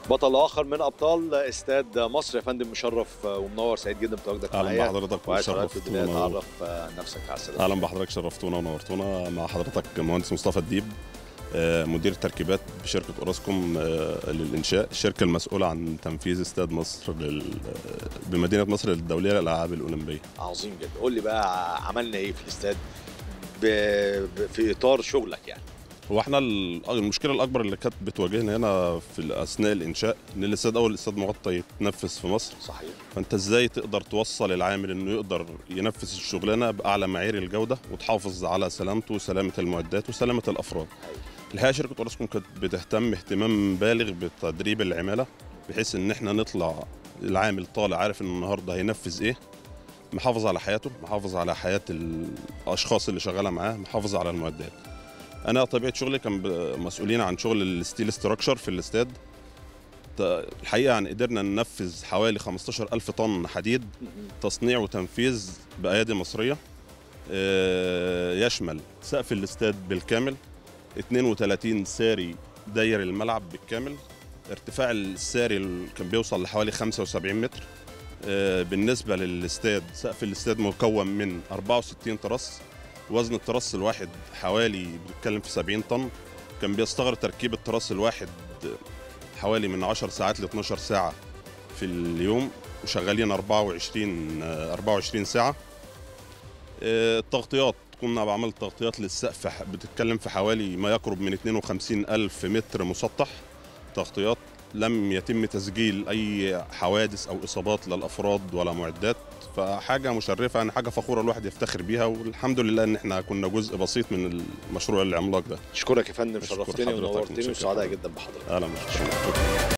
بطل اخر من ابطال استاد مصر يا فندم مشرف ومنور سعيد جدا بتواجدك اهلا معايا بحضرتك وعايز حضرتك في البدايه وشرفتونا تعرف نفسك على السلامه اهلا بحضرتك شرفتونا ونورتونا مع حضرتك المهندس مصطفى الديب آه، مدير تركيبات بشركه اوراسكوم آه، للانشاء الشركه المسؤوله عن تنفيذ استاد مصر لل... آه، بمدينه مصر الدوليه للالعاب الاولمبيه عظيم جدا قول لي بقى عملنا ايه في الاستاد ب... ب... في اطار شغلك يعني هو احنا ال- المشكله الاكبر اللي كانت بتواجهنا هنا في اثناء الانشاء ان الاستاد اول استاد مغطى يتنفذ في مصر صحيح فانت ازاي تقدر توصل العامل انه يقدر ينفذ الشغلانه باعلى معايير الجوده وتحافظ على سلامته وسلامه المعدات وسلامه الافراد أيوة. الحقيقه شركه اوراسكوم كانت بتهتم اهتمام بالغ بتدريب العماله بحيث ان احنا نطلع العامل طالع عارف ان النهارده هينفذ ايه محافظ على حياته محافظ على حياه الاشخاص اللي شغاله معاه محافظ على المعدات انا طبيعه شغلي كان ب- مسؤولين عن شغل الستيل ستراكشر في الاستاد ت- الحقيقه يعني قدرنا ننفذ حوالي 15000 طن حديد تصنيع وتنفيذ بايادي مصريه آه، يشمل سقف الاستاد بالكامل 32 ساري داير الملعب بالكامل ارتفاع الساري ال- كان بيوصل لحوالي 75 متر آه، بالنسبه للاستاد سقف الاستاد مكون من 64 ترس وزن الترس الواحد حوالي بنتكلم في 70 طن كان بيستغرق تركيب الترس الواحد حوالي من 10 ساعات ل 12 ساعه في اليوم وشغالين 24 آه، 24 ساعه آه، التغطيات كنا بعمل تغطيات للسقف ح- بتتكلم في حوالي ما يقرب من 52 ألف متر مسطح تغطيات لم يتم تسجيل أي حوادث أو إصابات للأفراد ولا معدات فحاجة مشرفة يعني حاجة فخورة الواحد يفتخر بيها والحمد لله إن إحنا كنا جزء بسيط من المشروع العملاق ده اشكرك يا فندم أشكر شرفتني حضرتك، ونورتني متشكر وسعداء حضرتك. جدا بحضرتك أهلا بك